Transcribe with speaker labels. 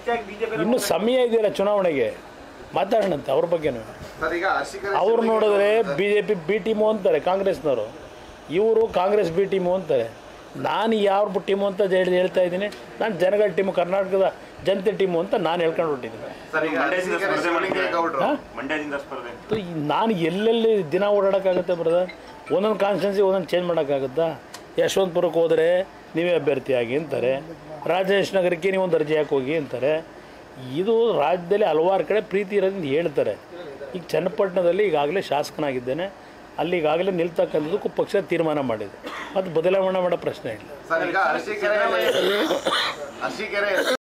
Speaker 1: ಕಿತ್ತಾಗಿ BJP
Speaker 2: ಇನ್ನೂ ಸಮಯ ಇದೆಯಲ್ಲ ಚುನಾವಣೆಗೆ ಮಾತಾಡೋಣಂತೆ ಅವ್ರ ಬಗ್ಗೆನೂ
Speaker 3: ಸರ್ ಈಗ ಅರ್ಶಿಕೆರೆ
Speaker 2: ಅವ್ರು
Speaker 3: ಶಿವಲಿಂಗ
Speaker 2: ನೋಡಿದ್ರೆ
Speaker 3: sir,
Speaker 2: B J P B team ಅಂತಾರೆ ಕಾಂಗ್ರೆಸ್ನವರು ಇವರು ಕಾಂಗ್ರೆಸ್ ಬಿ ಟೀಮು ಅಂತಾರೆ ನಾನು ಯಾವ ಟೀಮು ಅಂತ ಹೇಳಿ ಹೇಳ್ತಾ ಇದ್ದೀನಿ ನಾನು ಜನಗಳ ಟೀಮು ಕರ್ನಾಟಕದ ಜನತೆ ಟೀಮು ಅಂತ ನಾನು ಹೇಳ್ಕೊಂಡು ಹೊಟ್ಟಿದ್ದೀನಿ
Speaker 3: ಸರ್ ಈಗ
Speaker 1: ಮಂಡ್ಯದಿಂದ
Speaker 3: ಅರ್ಶಿಕೆರೆ
Speaker 1: ಸ್ಪರ್ಧೆ
Speaker 3: ಶಿವಲಿಂಗ
Speaker 1: ಮಾಡ್ತೀರಾ?
Speaker 3: ಗೌಡ್ರು
Speaker 2: ಹಾ?
Speaker 1: ಮಂಡ್ಯದಿಂದ ಸ್ಪರ್ಧೆ
Speaker 2: ಸೊ ಈ ನಾನು ಎಲ್ಲೆಲ್ಲಿ ದಿನ ಓಡಾಡೋಕ್ಕಾಗುತ್ತೆ ಬ್ರದರ್ ಒಂದೊಂದು ಕಾನ್ಸ್ಟೆನ್ಸಿ ಒಂದೊಂದು ಚೇಂಜ್ ಮಾಡೋಕ್ಕಾಗುತ್ತಾ ಯಶವಂತಪುರಕ್ಕೆ ಹೋದರೆ ನೀವೇ ಅಭ್ಯರ್ಥಿಯಾಗಿ ಅಂತಾರೆ ರಾಜೇಶ್ ನಗರಕ್ಕೆ ನೀವು ಒಂದು ಅರ್ಜಿ ಹಾಕಿ ಹೋಗಿ ಅಂತಾರೆ ಇದು ರಾಜ್ಯದಲ್ಲಿ ಹಲವಾರು ಕಡೆ ಪ್ರೀತಿ ಇರೋದ್ರಿಂದ ಹೇಳ್ತಾರೆ ಈಗ ಚನ್ನಪಟ್ಟಣದಲ್ಲಿ ಈಗಾಗಲೇ ಶಾಸಕನಾಗಿದ್ದೇನೆ ಅಲ್ಲಿ ಈಗಾಗಲೇ ನಿಲ್ತಕ್ಕಂಥದ್ದಕ್ಕೂ ಪಕ್ಷ ತೀರ್ಮಾನ ಮಾಡಿದೆ ಮತ್ತು ಬದಲಾವಣೆ ಮಾಡೋ ಪ್ರಶ್ನೆ ಇಲ್ಲ
Speaker 3: ಸರ್ ಈಗ ಅರ್ಶಿಕೆರೆ ಅರ್ಶಿಕೆರೆ